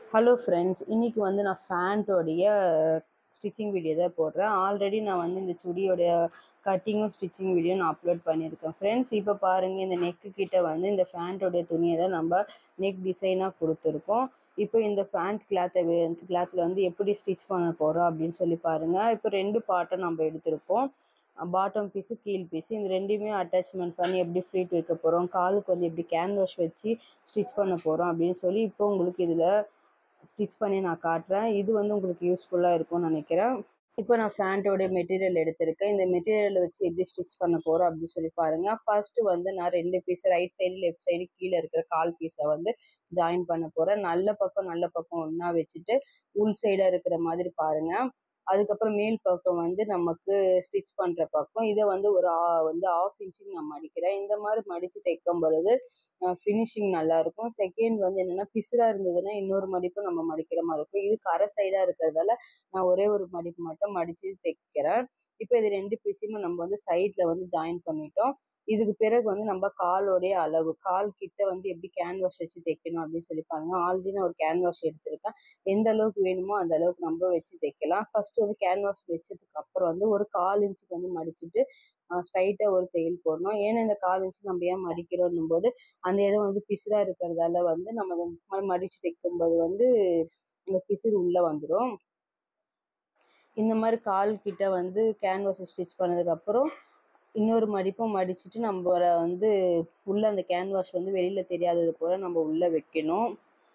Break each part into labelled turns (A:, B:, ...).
A: hello friends இன்னைக்கு வந்து நான் ஃபேண்ட்டோடைய ஸ்டிச்சிங் வீடியோ தான் போடுறேன் ஆல்ரெடி நான் வந்து இந்த சுடியோடைய கட்டிங்கும் ஸ்டிச்சிங் வீடியோ நான் அப்லோட் பண்ணியிருக்கேன் ஃப்ரெண்ட்ஸ் இப்போ பாருங்கள் இந்த நெக்கு கிட்ட வந்து இந்த ஃபேண்ட்டோடைய துணியை தான் நம்ம நெக் டிசைனாக கொடுத்துருக்கோம் இப்போ இந்த ஃபேண்ட் கிளாத்தை கிளாத்தில் வந்து எப்படி ஸ்டிச் பண்ண போகிறோம் அப்படின்னு சொல்லி பாருங்கள் இப்போ ரெண்டு பார்ட்டை நம்ம எடுத்திருப்போம் பாட்டம் பீஸு கீழ் பீஸு இந்த ரெண்டையுமே அட்டாச்மெண்ட் பண்ணி எப்படி ஃப்ளீட் வைக்க போகிறோம் காலுக்கு வந்து எப்படி கேன்வாஷ் வச்சு ஸ்டிச் பண்ண போகிறோம் அப்படின்னு சொல்லி இப்போ உங்களுக்கு இதில் ஸ்டிச் பண்ணி நான் காட்டுறேன் இது வந்து உங்களுக்கு யூஸ்ஃபுல்லாக இருக்கும்னு நினைக்கிறேன் இப்போ நான் ஃபேண்ட்டோடைய மெட்டீரியல் எடுத்திருக்கேன் இந்த மெட்டீரியலை வச்சு எப்படி ஸ்டிச் பண்ண போகிறோம் அப்படின்னு சொல்லி பாருங்கள் ஃபர்ஸ்ட்டு வந்து நான் ரெண்டு piece right side left side கீழே இருக்கிற கால் பீஸை வந்து ஜாயின் பண்ண போகிறேன் நல்ல பக்கம் நல்ல பக்கம் ஒன்றா வச்சுட்டு உள் சைடாக இருக்கிற மாதிரி பாருங்கள் அதுக்கப்புறம் மேல் பக்கம் வந்து நமக்கு ஸ்டிச் பண்ணுற பக்கம் இதை வந்து ஒரு ஆ- வந்து ஆஃப் இன்ச்சுக்கு நான் மடிக்கிறேன் இந்த மாதிரி மடித்து தைக்கும் பொழுது ஃபினிஷிங் நல்லாயிருக்கும் செகண்ட் வந்து என்னென்னா பிசுறாக இருந்ததுன்னா இன்னொரு மடிப்பு நம்ம மடிக்கிற மாதிரி இருக்கும் இது கரை சைடாக இருக்கிறதால நான் ஒரே ஒரு மடிப்பு மட்டும் மடித்து தைக்கிறேன் இப்போ இது ரெண்டு பீஸையுமே நம்ம வந்து சைடில் வந்து ஜாயின் பண்ணிட்டோம் இதுக்கு பிறகு வந்து நம்ம காலோடைய அளவு கால் கிட்ட வந்து எப்படி கேன்வாஷ் வச்சு தைக்கணும் அப்படின்னு சொல்லி பாருங்க ஆல்ரெடி நான் ஒரு கேன்வாஷ் எடுத்திருக்கேன் எந்த அளவுக்கு வேணுமோ அந்த அளவுக்கு நம்ம வச்சு தைக்கலாம் ஃபர்ஸ்ட் வந்து கேன்வாஸ் வச்சதுக்கு அப்புறம் வந்து ஒரு கால் இன்ச்சுக்கு வந்து மடிச்சுட்டு ஸ்ட்ரைட்டாக ஒரு தையல் போடணும் ஏன்னா இந்த கால் இன்ச்சு நம்ம ஏன் மடிக்கிறோன்னும் போது அந்த இடம் வந்து பிசுறாக இருக்கிறதால வந்து நம்ம அதை ம- மடிச்சு தைக்கும்போது வந்து இந்த பிசுறு உள்ளே வந்துடும் இந்த மாதிரி கால் கிட்ட வந்து கேன்வாஸ் ஸ்டிச் பண்ணதுக்கப்புறம் இன்னொரு மடிப்பும் மடிச்சுட்டு நம்ம வந்து உள்ள அந்த கேன்வாஷ் வந்து வெளியில தெரியாதது போல நம்ம உள்ள வைக்கணும்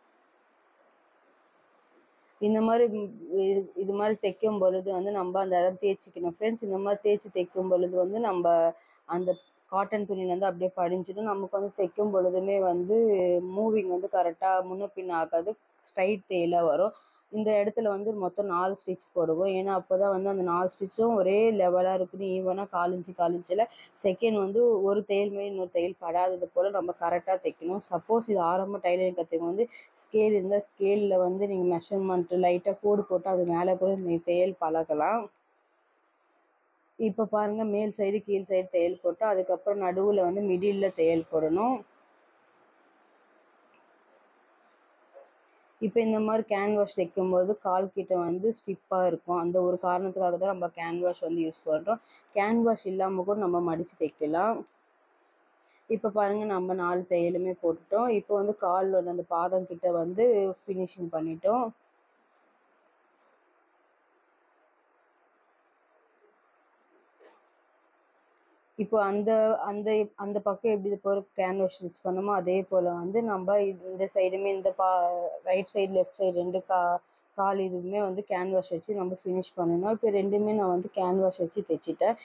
A: இந்த மாதிரி ம், இது- இது மாதிரி தைக்கும் பொழுது வந்து நம்ம அந்த இடம் தேய்ச்சிக்கணும் ஃப்ரெண்ட்ஸ் இந்த மாதிரி தேய்ச்சி தைக்கும் பொழுது வந்து நம்ம அந்த காட்டன் துணியில வந்து அப்படியே படிஞ்சிடும் நமக்கு வந்து தைக்கும் பொழுதுமே வந்து மூவிங் வந்து கரெக்டாக முன்ன பின்ன ஆகாது ஸ்ட்ரைட் தையலாக வரும் இந்த இடத்துல வந்து மொத்தம் நாலு ஸ்டிச் போடுவோம் ஏன்னா அப்போ தான் வந்து அந்த நாலு ஸ்டிச்சும் ஒரே லெவலாக இருக்குன்னு ஈவனாக காலிஞ்சு காலிஞ்சில் செகண்ட் வந்து ஒரு தையல் மேல் இன்னொரு தையல் படாதது போல் நம்ம கரெக்டாக தைக்கணும் சப்போஸ் இது ஆரம்ப டைலரிங் கற்றுக்க வந்து ஸ்கேல் இருந்தால் ஸ்கேலில் வந்து நீங்கள் மெஷர்மெண்ட்டு லைட்டாக கோடு போட்டு அது மேலே கூட நீங்கள் தையல் பழகலாம் இப்போ பாருங்கள் மேல் சைடு கீழ் சைடு தையல் போட்டு அதுக்கப்புறம் நடுவில் வந்து மிடில் தையல் போடணும் இப்போ இந்த மாதிரி கேன்வாஷ் தைக்கும்போது கால் கிட்ட வந்து ஸ்டிப்பாக இருக்கும் அந்த ஒரு காரணத்துக்காக தான் நம்ம கேன்வாஷ் வந்து யூஸ் பண்ணுறோம் கேன்வாஷ் இல்லாமல் கூட நம்ம மடித்து தைக்கலாம் இப்போ பாருங்க நம்ம நாலு தையலுமே போட்டுட்டோம் இப்போ வந்து காலோட அந்த பாதம் கிட்ட வந்து ஃபினிஷிங் பண்ணிட்டோம் இப்போ அந்த அந்த அந்த பக்கம் எப்படி போகிற கேன்வாஸ் ஸ்டிச் பண்ணோமோ அதே போல் வந்து நம்ம இது- இந்த சைடுமே இந்த பா ரைட் சைடு லெஃப்ட் சைடு ரெண்டு கா கால் இதுவுமே வந்து கேன்வாஷ் வச்சு நம்ம ஃபினிஷ் பண்ணணும் இப்போ ரெண்டுமே நான் வந்து கேன்வாஷ் வச்சு தைச்சிட்டேன்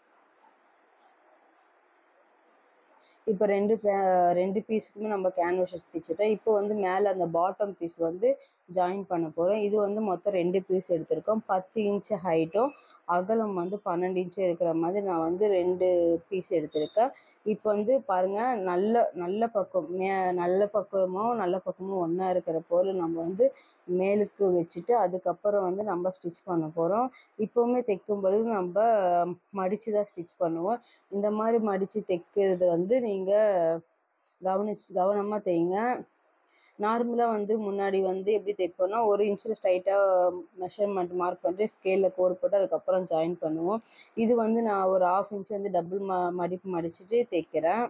A: இப்போ ரெண்டு பே- ரெண்டு பீஸுக்குமே நம்ம கேன்வாஸ் வச்சு தைச்சிட்டோம் இப்போ வந்து மேலே அந்த பாட்டம் பீஸ் வந்து ஜாயின் பண்ண போகிறோம் இது வந்து மொத்தம் ரெண்டு பீஸ் எடுத்திருக்கோம் பத்து இன்ச்சு ஹைட்டும் அகலம் வந்து பன்னெண்டு இன்ச்சு இருக்கிற மாதிரி நான் வந்து ரெண்டு பீஸ் எடுத்திருக்கேன் இப்போ வந்து பாருங்கள் நல்ல நல்ல பக்கம் மே நல்ல பக்கமும் நல்ல பக்கமும் ஒன்றா இருக்கிற போல் நம்ம வந்து மேலுக்கு வச்சுட்டு அதுக்கப்புறம் வந்து நம்ம ஸ்டிச் பண்ண போகிறோம் இப்போவுமே தைக்கும் பொழுது நம்ம மடித்து தான் ஸ்டிச் பண்ணுவோம் இந்த மாதிரி மடித்து தைக்கிறது வந்து நீங்கள் கவனிச்சு கவனமாக தைங்க நார்மலாக வந்து முன்னாடி வந்து எப்படி தைப்போம்னா ஒரு இன்ச்சில் ஸ்ட்ரைட்டாக மெஷர்மெண்ட் மார்க் பண்ணிட்டு ஸ்கேலில் கோடு போட்டு அதுக்கப்புறம் ஜாயின் பண்ணுவோம் இது வந்து நான் ஒரு ஆஃப் இன்ச் வந்து டபுள் ம மடிப்பு மடிச்சுட்டு தைக்கிறேன்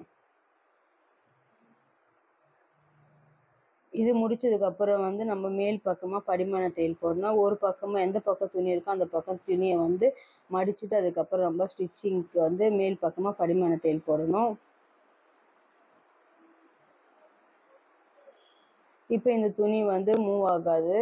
A: இது முடிச்சதுக்கு அப்புறம் வந்து நம்ம மேல் பக்கமாக படிமான தையல் போடணும் ஒரு பக்கமாக எந்த பக்கம் துணி இருக்கோ அந்த பக்கம் துணியை வந்து மடிச்சுட்டு அதுக்கப்புறம் நம்ம ஸ்டிச்சிங்க்கு வந்து மேல் பக்கமாக படிமான தையல் போடணும் இப்போ இந்த துணி வந்து மூவ் ஆகாது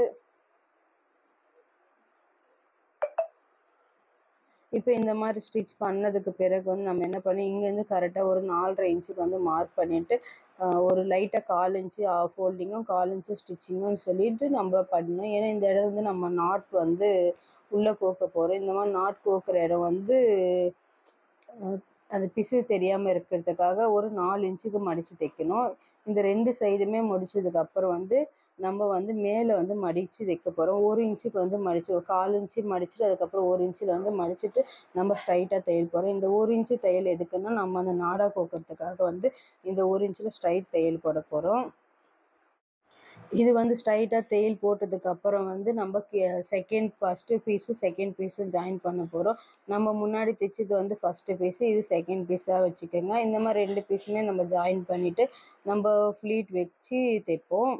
A: இப்போ இந்த மாதிரி ஸ்டிச் பண்ணதுக்கு பிறகு வந்து நம்ம என்ன பண்ணி இங்கேருந்து கரெக்டாக ஒரு நாலரை இன்ச்சுக்கு வந்து மார்க் பண்ணிட்டு ஆஹ், ஒரு லைட்டாக கால் இன்ச்சு ஃபோல்டிங்கும் கால் இன்ச்சு ஸ்டிச்சிங்கும் சொல்லிட்டு நம்ம பண்ணணும் ஏன்னா இந்த இடம் வந்து நம்ம நாட் வந்து உள்ளே கோக்க போகிறோம் இந்த மாதிரி நாட் கோக்குற இடம் வந்து அஹ், அந்த பிசு தெரியாமல் இருக்கிறதுக்காக ஒரு நாலு இன்ச்சுக்கு மடித்து தைக்கணும் இந்த ரெண்டு சைடுமே முடிச்சதுக்கு அப்புறம் வந்து நம்ம வந்து மேலே வந்து மடித்து தைக்க போகிறோம் ஒரு இன்ச்சுக்கு வந்து மடித்து ஒரு கால் இன்ச்சு மடிச்சுட்டு அதுக்கப்புறம் ஒரு இன்ச்சில் வந்து மடிச்சுட்டு நம்ம ஸ்ட்ரைட்டாக தையல் போகிறோம் இந்த ஒரு இன்ச்சு தையல் எதுக்குன்னா நம்ம அந்த நாடா கோக்கிறதுக்காக வந்து இந்த ஒரு இன்ச்சில் ஸ்ட்ரைட் தையல் போட போகிறோம் இது வந்து ஸ்ட்ரைட்டாக தேயில் போட்டதுக்கு அப்புறம் வந்து நம்ம செகண்ட் ஃபஸ்ட்டு பீஸும் செகண்ட் பீஸும் ஜாயின் பண்ண போகிறோம் நம்ம முன்னாடி தைச்சது வந்து ஃபஸ்ட்டு பீஸு இது செகண்ட் பீஸாக வச்சுக்கோங்க இந்த மாதிரி ரெண்டு பீஸுமே நம்ம ஜாயின் பண்ணிவிட்டு நம்ம ஃப்ளீட் வச்சு தைப்போம்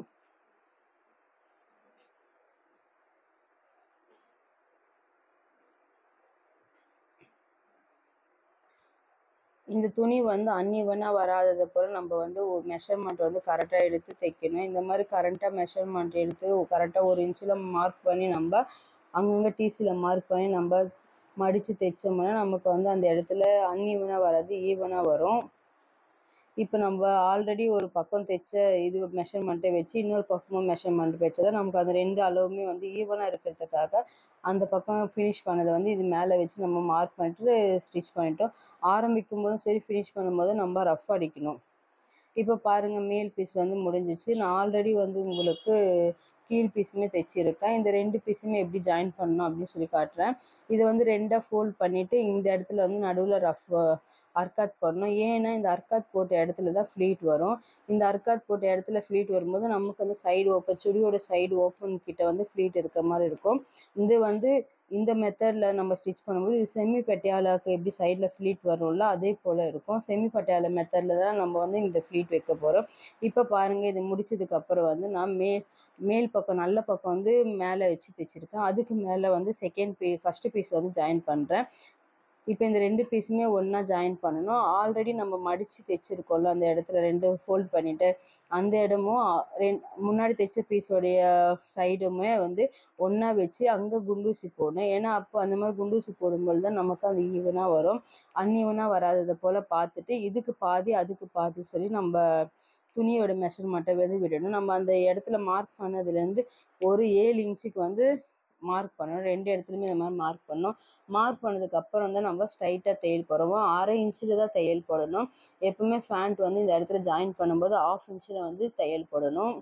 A: இந்த துணி வந்து அன்இவனாக வராதது போல் நம்ம வந்து ஒரு மெஷர்மெண்ட் வந்து கரெக்டாக எடுத்து தைக்கணும் இந்த மாதிரி கரெக்டாக மெஷர்மெண்ட் எடுத்து கரெக்டாக ஒரு இன்ச்சில் மார்க் பண்ணி நம்ம அங்கங்கே டிசியில் மார்க் பண்ணி நம்ம மடித்து தைச்சோம்னா நமக்கு வந்து அந்த இடத்துல அன்இவனாக வராது ஈவனாக வரும் இப்போ நம்ம ஆல்ரெடி ஒரு பக்கம் தைச்ச இது மெஷர்மெண்ட்டை வச்சு இன்னொரு பக்கமும் மெஷர்மெண்ட் வச்சா தான் நமக்கு அந்த ரெண்டு அளவுமே வந்து ஈவனாக இருக்கிறதுக்காக அந்த பக்கம் ஃபினிஷ் பண்ணதை வந்து இது மேலே வச்சு நம்ம மார்க் பண்ணிட்டு ஸ்டிச் பண்ணிட்டோம் ஆரம்பிக்கும் போதும் சரி ஃபினிஷ் பண்ணும்போது நம்ம ரஃப் அடிக்கணும் இப்போ பாருங்கள் மேல் பீஸ் வந்து முடிஞ்சிச்சு நான் ஆல்ரெடி வந்து உங்களுக்கு கீழ் பீஸுமே தைச்சிருக்கேன் இந்த ரெண்டு பீஸுமே எப்படி ஜாயின் பண்ணணும் அப்படின்னு சொல்லி காட்டுறேன் இதை வந்து ரெண்டாக ஃபோல்ட் பண்ணிவிட்டு இந்த இடத்துல வந்து நடுவில் ரஃப் அர்க்காத் போடணும் ஏன்னா இந்த அர்க்காத் போட்ட இடத்துல தான் ஃப்ளீட் வரும் இந்த அர்க்காத் போட்ட இடத்துல ஃப்ளீட் வரும்போது நமக்கு அந்த சைடு ஓப்பன் சுடியோட சைடு ஓப்பன் கிட்ட வந்து ஃப்ளீட் இருக்க மாதிரி இருக்கும் இது வந்து இந்த மெத்தடில் நம்ம ஸ்டிச் பண்ணும்போது இது செமி பட்டியாலாக்கு எப்படி சைடில் ஃப்ளீட் வரும்ல அதே போல் இருக்கும் செமி பட்டியாலா மெத்தடில் தான் நம்ம வந்து இந்த ஃப்ளீட் வைக்க போகிறோம் இப்போ பாருங்கள் இது முடிச்சதுக்கப்புறம் வந்து நான் மே மேல் பக்கம் நல்ல பக்கம் வந்து மேலே வச்சு தைச்சிருக்கேன் அதுக்கு மேலே வந்து செகண்ட் பீ ஃபஸ்ட்டு பீஸ் வந்து ஜாயின் பண்ணுறேன் இப்போ இந்த ரெண்டு பீஸுமே ஒன்றா ஜாயின் பண்ணணும் ஆல்ரெடி நம்ம மடித்து தைச்சிருக்கோம்ல அந்த இடத்துல ரெண்டு ஃபோல்ட் பண்ணிவிட்டு அந்த இடமும் ரெண் முன்னாடி தைச்ச பீஸோடைய சைடுமே வந்து ஒன்றா வச்சு அங்கே குண்டூசி போடணும் ஏன்னா அப்போ அந்த மாதிரி குண்டூசி போடும்போது தான் நமக்கு அந்த ஈவனாக வரும் அன்ஈவனாக வராததை போல் பார்த்துட்டு இதுக்கு பாதி அதுக்கு பாதி சொல்லி நம்ம துணியோட மெஷர்மெண்ட்டை வந்து விடணும் நம்ம அந்த இடத்துல மார்க் பண்ணதுலேருந்து ஒரு ஏழு இன்ச்சுக்கு வந்து மார்க் பண்ணணும் ரெண்டு இடத்துலையுமே இந்த மாதிரி மார்க் பண்ணணும் மார்க் பண்ணதுக்கு அப்புறம் தான் நம்ம ஸ்ட்ரைட்டாக தையல் போடுவோம் அரை இன்ச்சில் தான் தையல் போடணும் எப்பவுமே ஃபேண்ட் வந்து இந்த இடத்துல ஜாயின் பண்ணும்போது ஆஃப் இன்ச்சில் வந்து தையல் போடணும்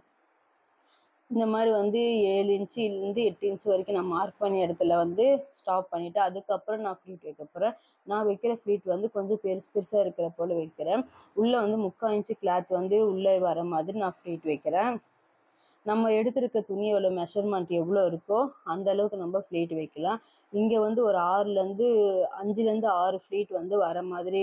A: இந்த மாதிரி வந்து ஏழு இன்ச்சிலேருந்து எட்டு இன்ச்சு வரைக்கும் நான் மார்க் பண்ண இடத்துல வந்து ஸ்டாப் பண்ணிவிட்டு அதுக்கப்புறம் நான் ஃப்ளீட் வைக்க போகிறேன் நான் வைக்கிற ஃப்ளீட் வந்து கொஞ்சம் பெருசு பெருசாக இருக்கிற போல் வைக்கிறேன் உள்ளே வந்து முக்கால் இன்ச்சு கிளாத் வந்து உள்ளே வர மாதிரி நான் ஃப்ளீட் வைக்கிறேன் நம்ம எடுத்திருக்க துணியோட மெஷர்மெண்ட் எவ்வளோ இருக்கோ அந்த அளவுக்கு நம்ம ஃப்ளீட் வைக்கலாம் இங்கே வந்து ஒரு ஆறுலேருந்து அஞ்சுலேருந்து ஆறு ஃப்ளீட் வந்து வர மாதிரி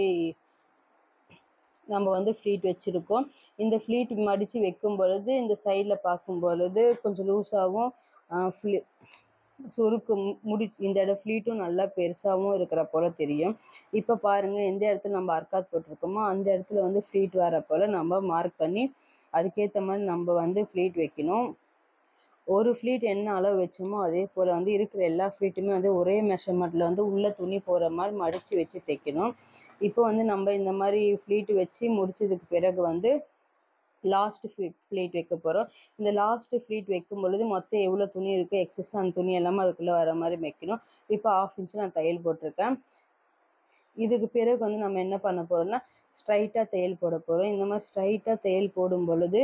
A: நம்ம வந்து ஃப்ளீட் வச்சுருக்கோம் இந்த ஃப்ளீட் மடித்து வைக்கும் பொழுது இந்த சைடில் பார்க்கும் பொழுது கொஞ்சம் லூஸாகவும் ஃப்ளீ சுருக்கு முடி இந்த இடம் ஃப்ளீட்டும் நல்லா பெருசாகவும் இருக்கிற போல் தெரியும் இப்போ பாருங்கள் எந்த இடத்துல நம்ம அர்க்காத் போட்டிருக்கோமோ அந்த இடத்துல வந்து ஃப்ளீட் வர போல் நம்ம மார்க் பண்ணி அதுக்கேற்ற மாதிரி நம்ம வந்து ஃப்ளீட் வைக்கணும் ஒரு ஃப்ளீட் என்ன அளவு வச்சோமோ அதே போல் வந்து இருக்கிற எல்லா ஃப்ளீட்டுமே வந்து ஒரே மெஷர்மெண்ட்டில் வந்து உள்ள துணி போகிற மாதிரி மடித்து வச்சு தைக்கணும் இப்போ வந்து நம்ம இந்த மாதிரி ஃப்ளீட் வச்சு முடிச்சதுக்கு பிறகு வந்து லாஸ்ட் ஃப்ளீட் ஃப்ளீட் வைக்க போகிறோம் இந்த லாஸ்ட் ஃப்ளீட் வைக்கும் பொழுது மொத்தம் எவ்வளோ துணி இருக்குது எக்ஸஸ் அந்த துணி எல்லாமே அதுக்குள்ளே வர மாதிரி வைக்கணும் இப்போ ஆஃப் இன்ச்சு நான் தையல் போட்டிருக்கேன் இதுக்கு பிறகு வந்து நம்ம என்ன பண்ண போகிறோம்னா ஸ்ட்ரைட்டாக தையல் போட போகிறோம் இந்த மாதிரி ஸ்ட்ரைட்டாக தையல் போடும் பொழுது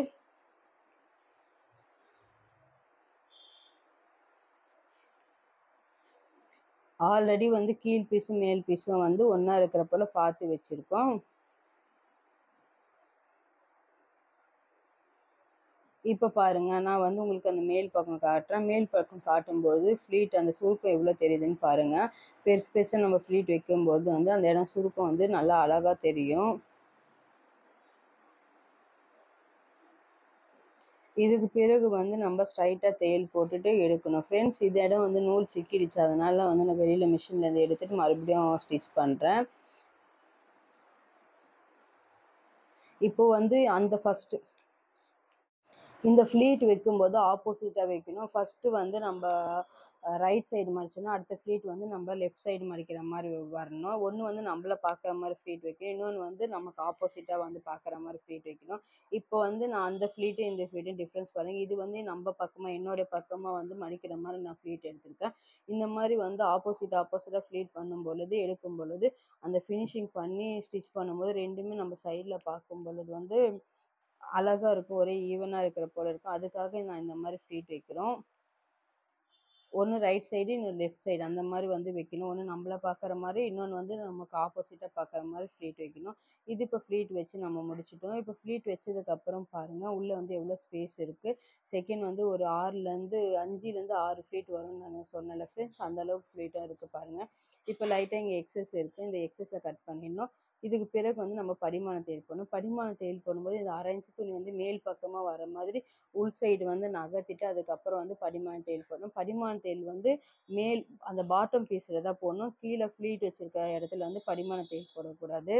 A: ஆல்ரெடி வந்து கீழ் பீஸும் மேல் பீஸும் வந்து ஒன்றா இருக்கிற போல் பார்த்து வச்சுருக்கோம் இப்போ பாருங்க நான் வந்து உங்களுக்கு அந்த மேல் பக்கம் காட்டுறேன் மேல் பக்கம் காட்டும்போது ஃப்ளீட் அந்த சுருக்கம் எவ்வளோ தெரியுதுன்னு பாருங்கள் பெருசு பெருசாக நம்ம ஃப்ளீட் வைக்கும்போது வந்து அந்த இடம் சுருக்கம் வந்து நல்லா அழகாக தெரியும் இதுக்கு பிறகு வந்து நம்ம ஸ்ட்ரைட்டாக தையல் போட்டுட்டு எடுக்கணும் ஃப்ரெண்ட்ஸ் இந்த இடம் வந்து நூல் சிக்கிடுச்சு அதனால் வந்து நான் வெளியில் மிஷின்லேருந்து எடுத்துகிட்டு மறுபடியும் ஸ்டிச் பண்ணுறேன் இப்போ வந்து அந்த ஃபஸ்ட்டு இந்த ஃப்ளீட் வைக்கும்போது ஆப்போசிட்டாக வைக்கணும் ஃபஸ்ட்டு வந்து நம்ம ரைட் சைடு மடிச்சோன்னா அடுத்த ஃப்ளீட் வந்து நம்ம லெஃப்ட் சைடு மடிக்கிற மாதிரி வரணும் ஒன்று வந்து நம்மள பார்க்குற மாதிரி ஃப்ளீட் வைக்கணும் இன்னொன்று வந்து நமக்கு ஆப்போசிட்டாக வந்து பார்க்குற மாதிரி ஃப்ளீட் வைக்கணும் இப்போ வந்து நான் அந்த ஃப்ளீட்டு இந்த ஃப்ளீட்டும் டிஃப்ரென்ஸ் பாருங்கள் இது வந்து நம்ம பக்கமாக என்னுடைய பக்கமாக வந்து மடிக்கிற மாதிரி நான் ஃப்ளீட் எடுத்திருக்கேன் இந்த மாதிரி வந்து ஆப்போசிட் ஆப்போசிட்டாக ஃப்ளீட் பண்ணும் பொழுது எடுக்கும் பொழுது அந்த ஃபினிஷிங் பண்ணி ஸ்டிச் பண்ணும்போது ரெண்டுமே நம்ம சைடில் பார்க்கும் பொழுது வந்து அழகாக இருக்கும் ஒரே ஈவனாக இருக்கிற போல இருக்கும் அதுக்காக நான் இந்த மாதிரி ஃப்ளீட் வைக்கிறோம் ஒன்று ரைட் சைடு இன்னொரு லெஃப்ட் சைடு அந்த மாதிரி வந்து வைக்கணும் ஒன்று நம்மள பார்க்குற மாதிரி இன்னொன்று வந்து நமக்கு ஆப்போசிட்டாக பார்க்குற மாதிரி ஃப்ளீட் வைக்கணும் இது இப்போ ஃப்ளீட் வச்சு நம்ம முடிச்சிட்டோம் இப்போ ஃப்ளீட் வச்சதுக்கப்புறம் பாருங்கள் உள்ளே வந்து எவ்வளோ ஸ்பேஸ் இருக்குது செகண்ட் வந்து ஒரு ஆறுலேருந்து அஞ்சுலேருந்து ஆறு ஃப்ளீட் வரும்னு நான் சொன்னேன்ல ஃப்ரெண்ட்ஸ் அந்த அளவுக்கு ஃப்ளீட்டாக இருக்குது பாருங்கள் இப்போ லைட்டாக இங்கே எக்ஸஸ் இருக்குது இந்த எக்ஸஸை கட் பண்ணிடணும் இதுக்கு பிறகு வந்து நம்ம படிமான தையல் போடணும் படிமான தையல் போடும்போது இந்த அரை இன்ச்சு துணி வந்து மேல் பக்கமாக வர மாதிரி உள் சைடு வந்து நகர்த்திட்டு அதுக்கப்புறம் வந்து படிமான தையல் போடணும் படிமான தையல் வந்து மேல் அந்த பாட்டம் பீஸில் தான் போடணும் கீழே ஃப்ளீட் வச்சுருக்க இடத்துல வந்து படிமான தையல் போடக்கூடாது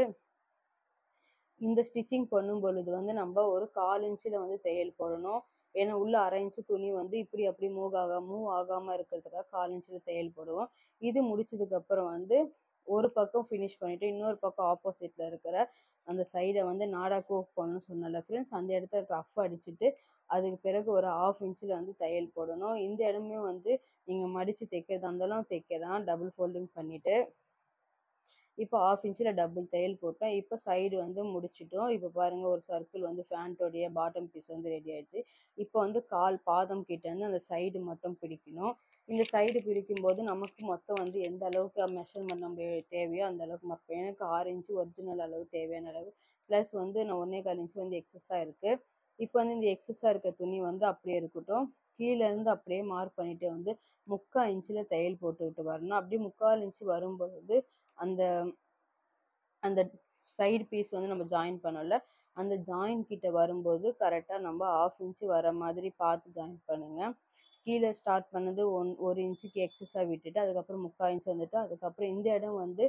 A: இந்த ஸ்டிச்சிங் பண்ணும் பொழுது வந்து நம்ம ஒரு கால் இன்ச்சில் வந்து தையல் போடணும் ஏன்னா உள்ள அரை இன்ச்சு துணி வந்து இப்படி அப்படி மூவ் ஆக மூவ் ஆகாமல் இருக்கிறதுக்காக கால் இன்ச்சில் தையல் போடுவோம் இது முடிச்சதுக்கப்புறம் வந்து ஒரு பக்கம் ஃபினிஷ் பண்ணிவிட்டு இன்னொரு பக்கம் ஆப்போசிட்டில் இருக்கிற அந்த சைடை வந்து நாடா கோக் பண்ணணும்னு சொன்னல ஃப்ரெண்ட்ஸ் அந்த இடத்த ரஃப் அடிச்சுட்டு அதுக்கு பிறகு ஒரு ஆஃப் இன்ச்சில் வந்து தையல் போடணும் இந்த இடமே வந்து நீங்கள் மடித்து தைக்கிறதா இருந்தாலும் தைக்கலாம் டபுள் ஃபோல்டிங் பண்ணிவிட்டு இப்போ ஆஃப் இன்ச்சில் டபுள் தையல் போட்டோம் இப்போ சைடு வந்து முடிச்சிட்டோம் இப்போ பாருங்கள் ஒரு சர்க்கிள் வந்து ஃபேண்ட்டோடைய பாட்டம் பீஸ் வந்து ரெடி ஆயிடுச்சு இப்போ வந்து கால் பாதம் கிட்ட இருந்து அந்த சைடு மட்டும் பிடிக்கணும் இந்த சைடு பிரிக்கும் போது நமக்கு மொத்தம் வந்து எந்த அளவுக்கு மெஷர்மெண்ட் நம்ம தேவையோ அந்த அளவுக்கு மொத்தம் எனக்கு ஆறு இன்ச்சு ஒரிஜினல் அளவு தேவையான அளவு ப்ளஸ் வந்து நான் ஒன்றே கால் இன்ச்சு வந்து எக்ஸஸாக இருக்குது இப்போ வந்து இந்த எக்ஸஸாக இருக்க துணி வந்து அப்படியே இருக்கட்டும் கீழே இருந்து அப்படியே மார்க் பண்ணிட்டு வந்து முக்கால் இன்ச்சில் தையல் போட்டுக்கிட்டு வரணும் அப்படியே முக்கால் இன்ச்சு வரும்பொழுது அந்த அந்த சைடு பீஸ் வந்து நம்ம ஜாயின் பண்ணோம்ல அந்த ஜாயின் கிட்ட வரும்போது கரெக்டாக நம்ம ஆஃப் இன்ச்சு வர மாதிரி பார்த்து ஜாயின் பண்ணுங்கள் கீழே ஸ்டார்ட் பண்ணது ஒன் ஒரு இன்ச்சுக்கு எக்ஸஸாக விட்டுட்டு அதுக்கப்புறம் முக்கால் இன்ச் வந்துட்டு அதுக்கப்புறம் இந்த இடம் வந்து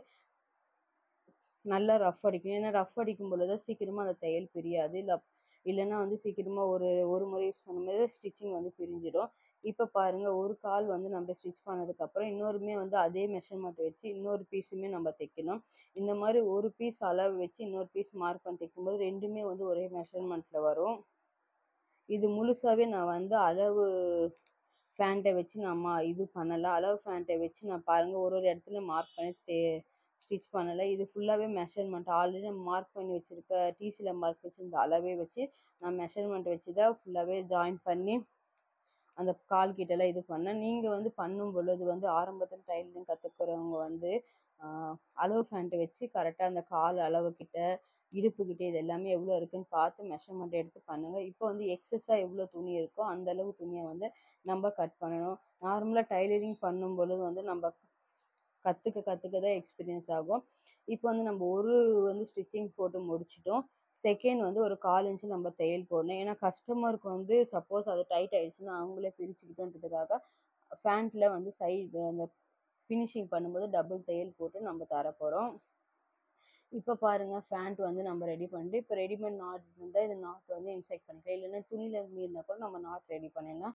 A: நல்லா ரஃப் அடிக்கணும் ஏன்னா ரஃப் அடிக்கும் பொழுது சீக்கிரமாக அந்த தையல் பிரியாது இல்லை இல்லைன்னா வந்து சீக்கிரமாக ஒரு ஒரு முறை யூஸ் பண்ணும்போது ஸ்டிச்சிங் வந்து பிரிஞ்சிடும் இப்போ பாருங்கள் ஒரு கால் வந்து நம்ம ஸ்டிச் பண்ணதுக்கப்புறம் இன்னொருமே வந்து அதே மெஷர்மெண்ட் வச்சு இன்னொரு பீஸுமே நம்ம தைக்கணும் இந்த மாதிரி ஒரு பீஸ் அளவு வச்சு இன்னொரு பீஸ் மார்க் பண்ணி தைக்கும்போது ரெண்டுமே வந்து ஒரே மெஷர்மெண்ட்டில் வரும் இது முழுசாகவே நான் வந்து அளவு ஃபேண்ட்டை வச்சு நான் மா இது பண்ணலை அளவு ஃபேண்ட்டை வச்சு நான் பாருங்கள் ஒரு ஒரு இடத்துல மார்க் பண்ணி தே ஸ்டிச் பண்ணலை இது ஃபுல்லாகவே மெஷர்மெண்ட் ஆல்ரெடி நம்ம மார்க் பண்ணி வச்சுருக்க டிசியில் மார்க் வச்சுருந்த அளவே வச்சு நான் மெஷர்மெண்ட் வச்சு தான் ஃபுல்லாகவே ஜாயின் பண்ணி அந்த கால் கிட்டலாம் இது பண்ணேன் நீங்கள் வந்து பண்ணும் பொழுது வந்து ஆரம்பத்தில் டைலரிங் கற்றுக்கிறவங்க வந்து அளவு ஃபேண்ட்டை வச்சு கரெக்டாக அந்த கால் அளவு கிட்ட இடுப்புக்கிட்ட இது எல்லாமே எவ்வளோ இருக்குன்னு பார்த்து மெஷர்மெண்ட் எடுத்து பண்ணுங்கள் இப்போ வந்து எக்ஸஸாக எவ்வளோ துணி இருக்கோ அந்த அளவு துணியை வந்து நம்ம கட் பண்ணணும் நார்மலாக டைலரிங் பண்ணும் பொழுது வந்து நம்ம கற்றுக்க கற்றுக்க தான் எக்ஸ்பீரியன்ஸ் ஆகும் இப்போ வந்து நம்ம ஒரு வந்து ஸ்டிச்சிங் போட்டு முடிச்சிட்டோம் செகண்ட் வந்து ஒரு கால் இன்ச்சு நம்ம தையல் போடணும் ஏன்னா கஸ்டமருக்கு வந்து சப்போஸ் அது டைட் ஆயிடுச்சுன்னா அவங்களே பிரிச்சுக்கிட்டோன்றதுக்காக ஃபேண்ட்டில் வந்து சைடு அந்த ஃபினிஷிங் பண்ணும்போது டபுள் தையல் போட்டு நம்ம தர போகிறோம் இப்போ பாருங்கள் ஃபேண்ட் வந்து நம்ம ரெடி பண்ணிட்டு இப்போ ரெடிமேட் நாட் இருந்தால் இந்த நாட் வந்து இன்செக்ட் பண்ணிக்கலாம் இல்லைன்னா துணியில் மீறினா கூட நம்ம நாட் ரெடி பண்ணிடலாம்